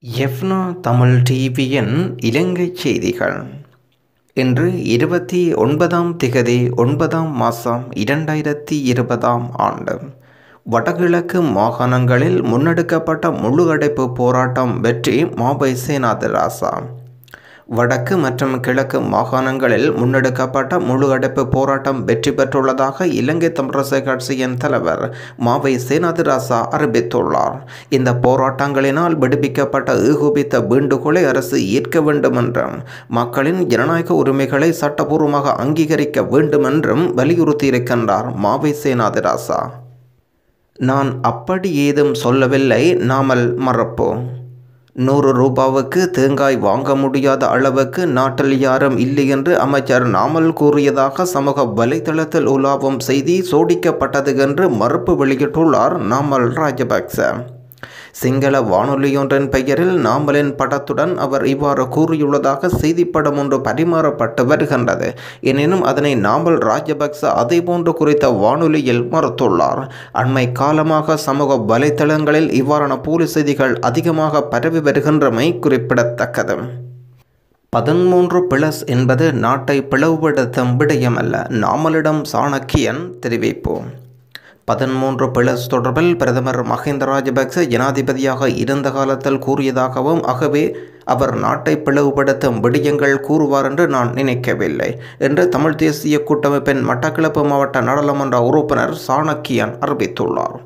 எஃப்னா தமிழ் டிவியின் இலங்கை செய்திகள் இன்று இருபத்தி ஒன்பதாம் திகதி ஒன்பதாம் மாதம் இரண்டாயிரத்தி இருபதாம் ஆண்டு வடகிழக்கு மாகாணங்களில் முன்னெடுக்கப்பட்ட முழு அடைப்பு போராட்டம் வெற்றி மாபை சேனாதிராசா வடக்கு மற்றும் கிழக்கு மாகாணங்களில் முன்னெடுக்கப்பட்ட முழு அடைப்பு போராட்டம் வெற்றி பெற்றுள்ளதாக இலங்கை தமிழரசு கட்சியின் தலைவர் மாவை சேனாதிராசா அறிவித்துள்ளார் இந்த போராட்டங்களினால் விடுவிக்கப்பட்ட ஏகோபித்த வேண்டுகோளை அரசு ஏற்க வேண்டும் என்றும் மக்களின் ஜனநாயக உரிமைகளை சட்டபூர்வமாக அங்கீகரிக்க வேண்டும் என்றும் வலியுறுத்தியிருக்கின்றார் மாவை சேனாதிராசா நான் அப்படி ஏதும் சொல்லவில்லை நாமல் மறப்போம் நூறு ரூபாவுக்கு தேங்காய் வாங்க முடியாத அளவுக்கு நாட்டில் யாரும் இல்லை என்று அமைச்சர் நாமல் கூறியதாக சமூக வலைதளத்தில் உலாவும் செய்தி சோடிக்கப்பட்டது என்று மறுப்பு வெளியிட்டுள்ளார் நாமல் ராஜபக்ச சிங்கள வானொலியொன்றின் பெயரில் நாமலின் படத்துடன் அவர் இவ்வாறு கூறியுள்ளதாக செய்திப்படம் ஒன்று பரிமாறப்பட்டு வருகின்றது எனினும் அதனை நாமல் ராஜபக்ச அதேபோன்று குறித்த வானொலியில் மறுத்துள்ளார் அண்மை காலமாக சமூக வலைத்தளங்களில் இவ்வாறான போலி செய்திகள் அதிகமாக பரவி வருகின்றமை குறிப்பிடத்தக்கது பதிமூன்று பிளஸ் என்பது நாட்டை பிளவுபடுத்தும் விடயமல்ல நாமலிடம் சாணக்கியன் தெரிவிப்போம் பதிமூன்று பிளஸ் தொடர்பில் பிரதமர் மஹிந்த ராஜபக்ச ஜனாதிபதியாக இருந்த காலத்தில் கூறியதாகவும் ஆகவே அவர் நாட்டை பிளவுபடுத்தும் விடயங்கள் கூறுவார் என்று நான் நினைக்கவில்லை என்று தமிழ் தேசிய கூட்டமைப்பின் மட்டக்களப்பு மாவட்ட நாடாளுமன்ற உறுப்பினர் சாணக்கியன் அறிவித்துள்ளார்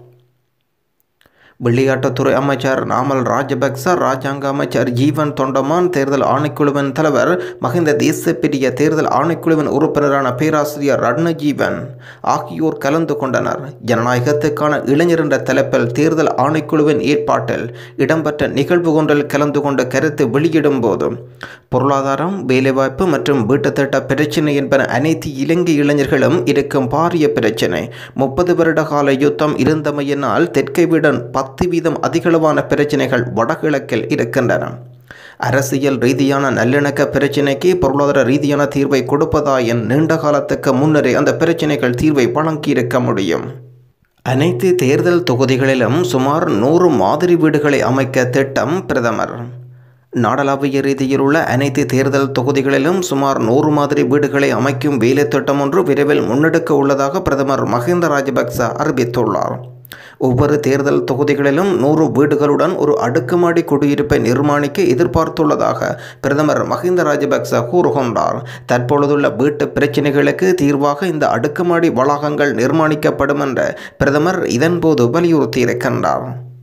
விளையாட்டுத்துறை அமைச்சர் நாமல் ராஜபக்ச ராஜாங்க அமைச்சர் ஜீவன் தொண்டமான் தேர்தல் ஆணைக்குழுவின் தலைவர் மஹிந்த தேசப்பிரிய தேர்தல் ஆணைக்குழுவின் உறுப்பினரான பேராசிரியர் ரட்னஜீவன் ஆகியோர் கலந்து கொண்டனர் ஜனநாயகத்துக்கான இளைஞர் என்ற தலைப்பில் தேர்தல் ஆணைக்குழுவின் ஏற்பாட்டில் இடம்பெற்ற நிகழ்வு ஒன்றில் கலந்து கொண்டு கருத்து வெளியிடும் போது பொருளாதாரம் வேலைவாய்ப்பு மற்றும் வீட்டுத்திட்ட பிரச்சினை என்பன அனைத்து இலங்கை இளைஞர்களும் இருக்கும் பாரிய பிரச்சினை முப்பது வருட கால யுத்தம் இருந்தமையினால் தெற்கை விட பத்து வீதம் அதிகளவான பிரச்சினைகள் வடகிழக்கில் இருக்கின்றன அரசியல் ரீதியான நல்லிணக்க பிரச்சினைக்கு பொருளாதார ரீதியான தீர்வை கொடுப்பதாயின் நீண்ட காலத்துக்கு முன்னரே அந்த பிரச்சினைகள் தீர்வை வழங்கியிருக்க முடியும் அனைத்து தேர்தல் தொகுதிகளிலும் சுமார் நூறு மாதிரி வீடுகளை அமைக்க திட்டம் பிரதமர் நாடளாவிய ரீதியில் உள்ள அனைத்து தேர்தல் தொகுதிகளிலும் சுமார் நூறு மாதிரி வீடுகளை அமைக்கும் வேலை திட்டம் ஒன்று விரைவில் முன்னெடுக்க உள்ளதாக பிரதமர் மஹிந்த ராஜபக்ச அறிவித்துள்ளார் ஒவ்வொரு தேர்தல் தொகுதிகளிலும் நூறு வீடுகளுடன் ஒரு அடுக்குமாடி குடியிருப்பை நிர்மாணிக்க எதிர்பார்த்துள்ளதாக பிரதமர் மஹிந்த ராஜபக்ச கூறுகின்றார் தற்பொழுதுள்ள வீட்டு பிரச்சினைகளுக்கு தீர்வாக இந்த அடுக்குமாடி வளாகங்கள் நிர்மாணிக்கப்படும் என்ற பிரதமர் இதன்போது வலியுறுத்தியிருக்கின்றார்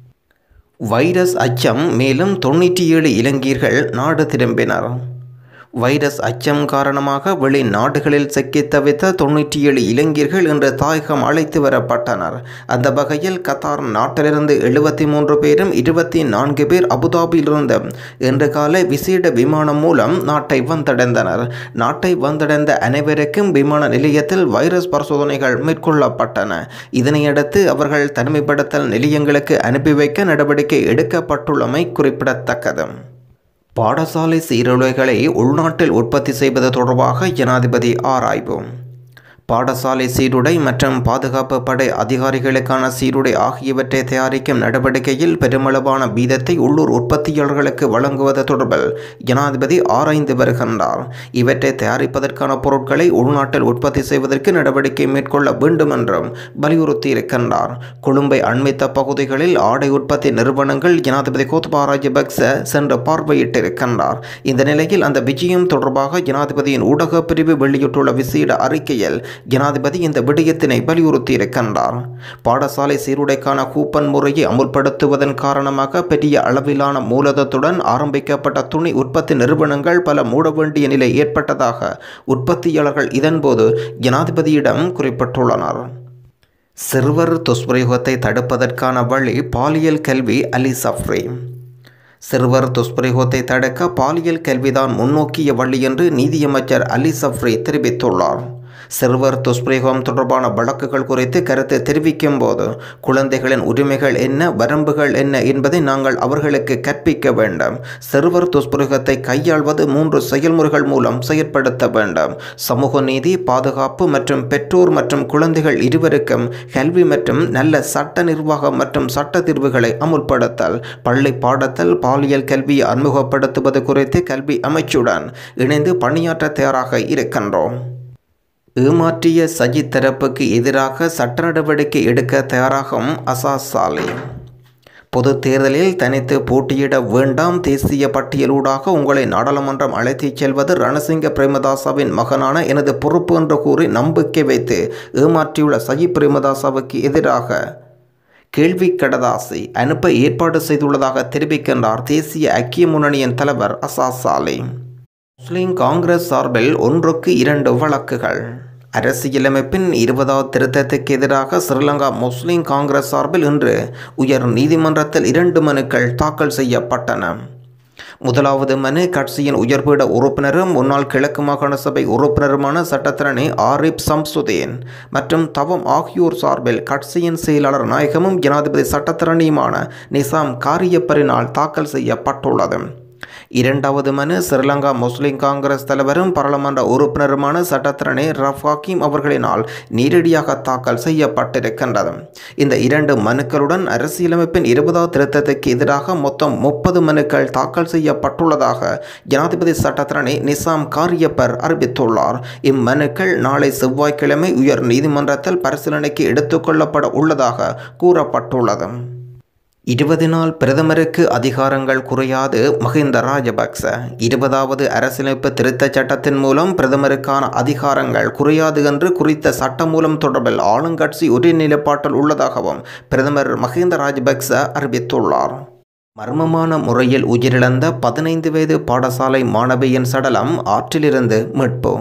வைரஸ் அச்சம் மேலும் தொண்ணூற்றி ஏழு இலங்கையர்கள் நாடு திரும்பினர் வைரஸ் அச்சம் காரணமாக வெளிநாடுகளில் சிக்கி தவித்த தொண்ணூற்றி ஏழு இளைஞர்கள் இன்று தாயகம் அழைத்து வரப்பட்டனர் அந்த வகையில் கத்தார் நாட்டிலிருந்து எழுபத்தி மூன்று பேரும் இருபத்தி நான்கு பேர் அபுதாபியிலிருந்து இன்று காலை விசேட விமானம் மூலம் நாட்டை வந்தடைந்தனர் நாட்டை வந்தடைந்த அனைவருக்கும் விமான நிலையத்தில் வைரஸ் பரிசோதனைகள் மேற்கொள்ளப்பட்டன இதனையடுத்து அவர்கள் தனிமைப்படுத்தல் நிலையங்களுக்கு அனுப்பி வைக்க நடவடிக்கை எடுக்கப்பட்டுள்ளமை குறிப்பிடத்தக்கது பாடசாலை சீருடைகளை உள்நாட்டில் உற்பத்தி செய்வது தொடர்பாக ஜனாதிபதி ஆராய்வு பாடசாலை சீருடை மற்றும் பாதுகாப்பு படை அதிகாரிகளுக்கான சீருடை ஆகியவற்றை தயாரிக்கும் நடவடிக்கையில் பெருமளவான வீதத்தை உள்ளூர் உற்பத்தியாளர்களுக்கு வழங்குவது தொடர்பில் ஜனாதிபதி ஆராய்ந்து வருகின்றார் இவற்றை தயாரிப்பதற்கான பொருட்களை உள்நாட்டில் உற்பத்தி செய்வதற்கு நடவடிக்கை மேற்கொள்ள வேண்டும் என்றும் வலியுறுத்தியிருக்கின்றார் கொழும்பை அண்மித்த பகுதிகளில் ஆடை உற்பத்தி நிறுவனங்கள் ஜனாதிபதி கோத்தபா ராஜபக்ச சென்று பார்வையிட்டிருக்கின்றார் இந்த நிலையில் அந்த விஜயம் தொடர்பாக ஜனாதிபதியின் ஊடக பிரிவு வெளியிட்டுள்ள விசேட அறிக்கையில் ஜனாதிபதி இந்த விடயத்தினை வலியுறுத்தியிருக்கின்றார் பாடசாலை சீருடைக்கான கூப்பன் முறையை அமுல்படுத்துவதன் காரணமாக பெரிய அளவிலான மூலதத்துடன் ஆரம்பிக்கப்பட்ட துணி உற்பத்தி நிறுவனங்கள் பல மூட வேண்டிய நிலை ஏற்பட்டதாக உற்பத்தியாளர்கள் இதன்போது ஜனாதிபதியிடம் குறிப்பிட்டுள்ளனர் சிறுவர் துஷ்பிரயோகத்தை தடுப்பதற்கான வழி பாலியல் கல்வி அலி சஃப்ரி சிறுவர் துஷ்பிரயோகத்தை தடுக்க பாலியல் கல்விதான் முன்னோக்கிய வழி என்று நீதியமைச்சர் அலி சஃப்ரி தெரிவித்துள்ளார் சிறுவர் துஷ்பிரயோகம் தொடர்பான வழக்குகள் குறித்து கருத்து தெரிவிக்கும் போது குழந்தைகளின் உரிமைகள் என்ன வரம்புகள் என்ன என்பதை நாங்கள் அவர்களுக்கு கற்பிக்க வேண்டும் சிறுவர் துஷ்பிரயோகத்தை கையாள்வது மூன்று செயல்முறைகள் மூலம் செயற்படுத்த வேண்டும் சமூக நீதி பாதுகாப்பு மற்றும் பெற்றோர் மற்றும் குழந்தைகள் இருவருக்கும் கல்வி மற்றும் நல்ல சட்ட நிர்வாகம் மற்றும் சட்ட தீர்வுகளை அமுல்படுத்தல் பள்ளி பாடத்தல் பாலியல் கல்வியை அறிமுகப்படுத்துவது குறித்து கல்வி அமைச்சுடன் இணைந்து பணியாற்ற தயாராக இருக்கின்றோம் ஏமாற்றிய சஜித் தரப்புக்கு எதிராக சட்ட நடவடிக்கை எடுக்க தயாராகும் அசாஸ் சாலி பொது தேர்தலில் தனித்து போட்டியிட வேண்டாம் தேசிய பட்டியலூடாக உங்களை நாடாளுமன்றம் அழைத்துச் செல்வது ரணசிங்க பிரேமதாசாவின் மகனான எனது பொறுப்பு என்று கூறி நம்பிக்கை வைத்து ஏமாற்றியுள்ள சஜித் பிரேமதாசாவுக்கு எதிராக கேள்வி கடதாசி அனுப்ப ஏற்பாடு செய்துள்ளதாக தெரிவிக்கின்றார் தேசிய ஐக்கிய முன்னணியின் தலைவர் அசாஸ் சாலே முஸ்லிம் காங்கிரஸ் சார்பில் ஒன்றுக்கு இரண்டு வழக்குகள் அரசியலமைப்பின் இருபதாவது திருத்தத்துக்கு எதிராக ஸ்ரீலங்கா முஸ்லிம் காங்கிரஸ் சார்பில் இன்று உயர் நீதிமன்றத்தில் இரண்டு மனுக்கள் தாக்கல் செய்யப்பட்டன முதலாவது மனு கட்சியின் உயர்பீட உறுப்பினரும் முன்னாள் கிழக்கு மாகாண சபை உறுப்பினருமான சட்டத்திரணி ஆரிப் சம்சுதீன் மற்றும் தவம் ஆகியோர் சார்பில் கட்சியின் செயலாளர் நாயகமும் ஜனாதிபதி சட்டத்திரணியுமான நிசாம் காரியப்பரினால் தாக்கல் செய்யப்பட்டுள்ளது இரண்டாவது மனு ஸ்ரீலங்கா முஸ்லிம் காங்கிரஸ் தலைவரும் பாராளுமன்ற உறுப்பினருமான சட்டத்திரணி ரஃப் ஹக்கீம் அவர்களினால் நேரடியாக தாக்கல் செய்யப்பட்டிருக்கின்றது இந்த இரண்டு மனுக்களுடன் அரசியலமைப்பின் இருபதாவது திருத்தத்துக்கு எதிராக மொத்தம் முப்பது மனுக்கள் தாக்கல் செய்யப்பட்டுள்ளதாக ஜனாதிபதி சட்டத்திரணி நிசாம் காரியப்பர் அறிவித்துள்ளார் இம்மனுக்கள் நாளை செவ்வாய்க்கிழமை உயர் நீதிமன்றத்தில் பரிசீலனைக்கு எடுத்துக்கொள்ளப்பட உள்ளதாக கூறப்பட்டுள்ளது இருபது நாள் பிரதமருக்கு அதிகாரங்கள் குறையாது மஹிந்த ராஜபக்ச இருபதாவது அரசியலமைப்பு திருத்தச் சட்டத்தின் மூலம் பிரதமருக்கான அதிகாரங்கள் குறையாது என்று குறித்த சட்டமூலம் தொடர்பில் ஆளுங்கட்சி ஒரே நிலைப்பாட்டில் உள்ளதாகவும் பிரதமர் மஹிந்த ராஜபக்ச அறிவித்துள்ளார் மர்மமான முறையில் உயிரிழந்த பதினைந்து வயது பாடசாலை மாணவியின் சடலம் ஆற்றிலிருந்து மீட்பு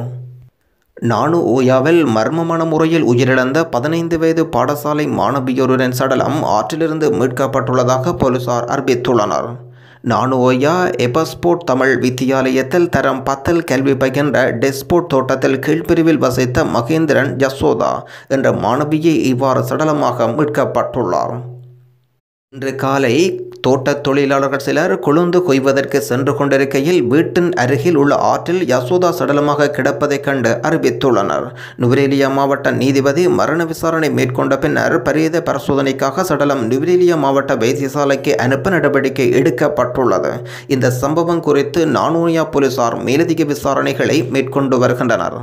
நானு ஓயாவில் மர்மமான முறையில் உயிரிழந்த பதினைந்து வயது பாடசாலை மாணவியொருவரின் சடலம் ஆற்றிலிருந்து மீட்கப்பட்டுள்ளதாக போலீசார் அறிவித்துள்ளனர் நானு ஓயா எபஸ்போர்ட் தமிழ் வித்தியாலயத்தில் தரம் பத்தில் கல்வி பகிர்ந்த டெஸ்போர்ட் தோட்டத்தில் கீழ்பிரிவில் வசித்த மகேந்திரன் ஜசோதா என்ற மாணவியை இவ்வாறு சடலமாக மீட்கப்பட்டுள்ளார் இன்று காலை தோட்டத் தொழிலாளர்கள் சிலர் கொழுந்து கொய்வதற்கு சென்று கொண்டிருக்கையில் வீட்டின் அருகில் உள்ள ஆற்றில் யசோதா சடலமாக கிடப்பதைக் கண்டு அறிவித்துள்ளனர் நுவரேலியா மாவட்ட நீதிபதி மரண விசாரணை மேற்கொண்ட பின்னர் பிரேத பரிசோதனைக்காக சடலம் நுவரேலியா மாவட்ட வைத்தியசாலைக்கு அனுப்ப நடவடிக்கை எடுக்கப்பட்டுள்ளது இந்த சம்பவம் குறித்து நானூயா போலீசார் மேலதிக விசாரணைகளை மேற்கொண்டு வருகின்றனர்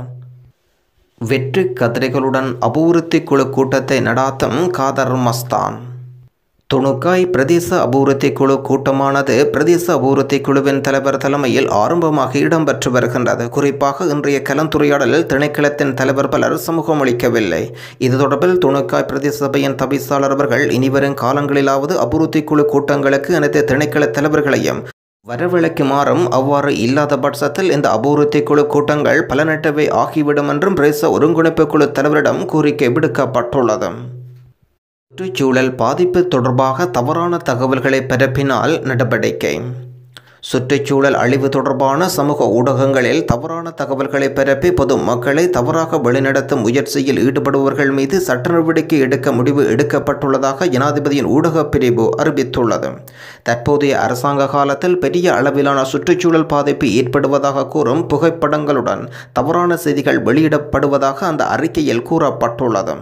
வெற்று கதிரைகளுடன் அபிவிருத்தி குழு கூட்டத்தை நடாத்தும் காதர் மஸ்தான் துணுக்காய் பிரதேச அபிவிருத்தி குழு கூட்டமானது பிரதேச அபிவிருத்தி குழுவின் தலைவர் தலைமையில் ஆரம்பமாக இடம்பெற்று வருகின்றது குறிப்பாக இன்றைய கலந்துரையாடலில் திணைக்களத்தின் தலைவர் பலர் சமூகம் அளிக்கவில்லை இது தொடர்பில் துணுக்காய் பிரதேச சபையின் தவிசாளர் அவர்கள் இனிவரும் காலங்களிலாவது அபிவிருத்தி குழு கூட்டங்களுக்கு அனைத்து திணைக்கள தலைவர்களையும் வரவழைக்குமாறும் அவ்வாறு இல்லாத பட்சத்தில் இந்த அபிவிருத்தி குழு கூட்டங்கள் பலனற்றவை ஆகிவிடும் என்றும் பிரதேச ஒருங்கிணைப்பு குழு தலைவரிடம் கோரிக்கை விடுக்கப்பட்டுள்ளது சுற்றுச்சூழல் பாதிப்பு தொடர்பாக தவறான தகவல்களை பரப்பினால் நடவடிக்கை சுற்றுச்சூழல் அழிவு தொடர்பான சமூக ஊடகங்களில் தவறான தகவல்களை பரப்பி பொது மக்களை தவறாக வழிநடத்தும் முயற்சியில் ஈடுபடுபவர்கள் மீது சட்ட நடவடிக்கை எடுக்க முடிவு எடுக்கப்பட்டுள்ளதாக ஜனாதிபதியின் ஊடகப் பிரிவு அறிவித்துள்ளது தற்போதைய அரசாங்க காலத்தில் பெரிய அளவிலான சுற்றுச்சூழல் பாதிப்பு ஏற்படுவதாக கூறும் புகைப்படங்களுடன் தவறான செய்திகள் வெளியிடப்படுவதாக அந்த அறிக்கையில் கூறப்பட்டுள்ளது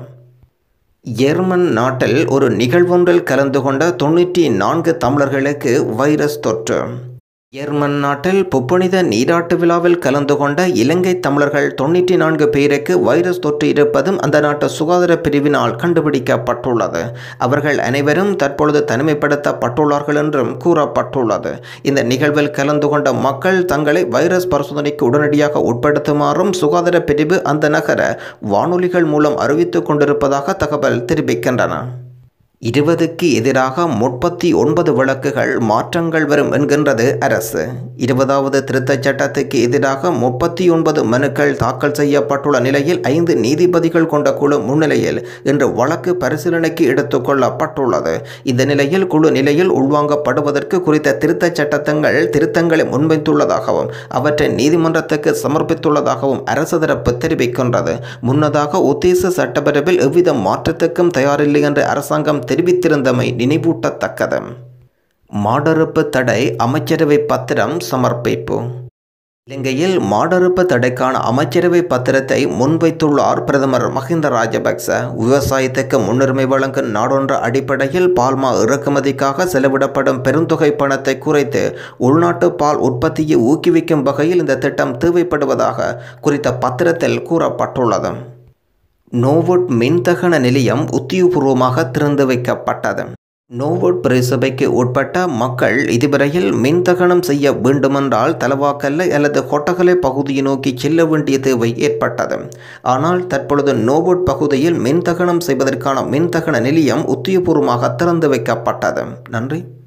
ஜெர்மன் நாட்டில் ஒரு நிகழ்வொன்றில் கலந்து கொண்ட தொண்ணூற்றி நான்கு தமிழர்களுக்கு வைரஸ் தொற்று ஜெர்மன் நாட்டில் புப்புனித நீராட்டு விழாவில் கலந்து கொண்ட இலங்கை தமிழர்கள் தொண்ணூற்றி நான்கு பேருக்கு வைரஸ் தொற்று இருப்பதும் அந்த நாட்டு சுகாதார பிரிவினால் கண்டுபிடிக்கப்பட்டுள்ளது அவர்கள் அனைவரும் தற்பொழுது தனிமைப்படுத்தப்பட்டுள்ளார்கள் என்றும் கூறப்பட்டுள்ளது இந்த நிகழ்வில் கலந்து கொண்ட மக்கள் தங்களை வைரஸ் பரிசோதனைக்கு உடனடியாக உட்படுத்துமாறும் சுகாதார பிரிவு அந்த நகர வானொலிகள் மூலம் அறிவித்துக் கொண்டிருப்பதாக தகவல் தெரிவிக்கின்றன இருபதுக்கு எதிராக முப்பத்தி ஒன்பது வழக்குகள் மாற்றங்கள் வரும் என்கின்றது அரசு இருபதாவது திருத்தச் சட்டத்துக்கு எதிராக முப்பத்தி ஒன்பது மனுக்கள் தாக்கல் செய்யப்பட்டுள்ள நிலையில் ஐந்து நீதிபதிகள் கொண்ட குழு முன்னிலையில் இன்று வழக்கு பரிசீலனைக்கு எடுத்துக்கொள்ளப்பட்டுள்ளது இந்த நிலையில் குழு நிலையில் உள்வாங்கப்படுவதற்கு குறித்த திருத்தச் சட்டத்தங்கள் திருத்தங்களை முன்வைத்துள்ளதாகவும் அவற்றை நீதிமன்றத்துக்கு சமர்ப்பித்துள்ளதாகவும் அரசு தரப்பு தெரிவிக்கின்றது முன்னதாக உத்தேச சட்டப்பரப்பில் எவ்வித மாற்றத்துக்கும் தயாரில்லை என்று அரசாங்கம் தெரிவித்திருந்தமை நினைவூட்டத்தக்கது மாடறுப்பு தடை அமைச்சரவை பத்திரம் சமர்ப்பிப்பு இலங்கையில் மாடறுப்பு தடைக்கான அமைச்சரவை பத்திரத்தை முன்வைத்துள்ளார் பிரதமர் மஹிந்த ராஜபக்ச விவசாயத்துக்கு முன்னுரிமை வழங்கும் நாடொன்ற அடிப்படையில் பால்மா இறக்குமதிக்காக செலவிடப்படும் பெருந்தொகை பணத்தை குறைத்து உள்நாட்டு பால் உற்பத்தியை ஊக்குவிக்கும் வகையில் இந்த திட்டம் தேவைப்படுவதாக குறித்த பத்திரத்தில் கூறப்பட்டுள்ளது நோவுட் மின்தகன நிலையம் உத்தியோகபூர்வமாக திறந்து வைக்கப்பட்டது நோவுட் பிரசபைக்கு உட்பட்ட மக்கள் இதுவரையில் மின்தகனம் செய்ய வேண்டுமென்றால் தலவாக்கல்ல அல்லது கொட்டகலை பகுதியை நோக்கி செல்ல வேண்டிய தேவை ஏற்பட்டது ஆனால் தற்பொழுது நோவுட் பகுதியில் மின்தகனம் செய்வதற்கான மின்தகன நிலையம் உத்தியோகபூர்வமாக திறந்து வைக்கப்பட்டது நன்றி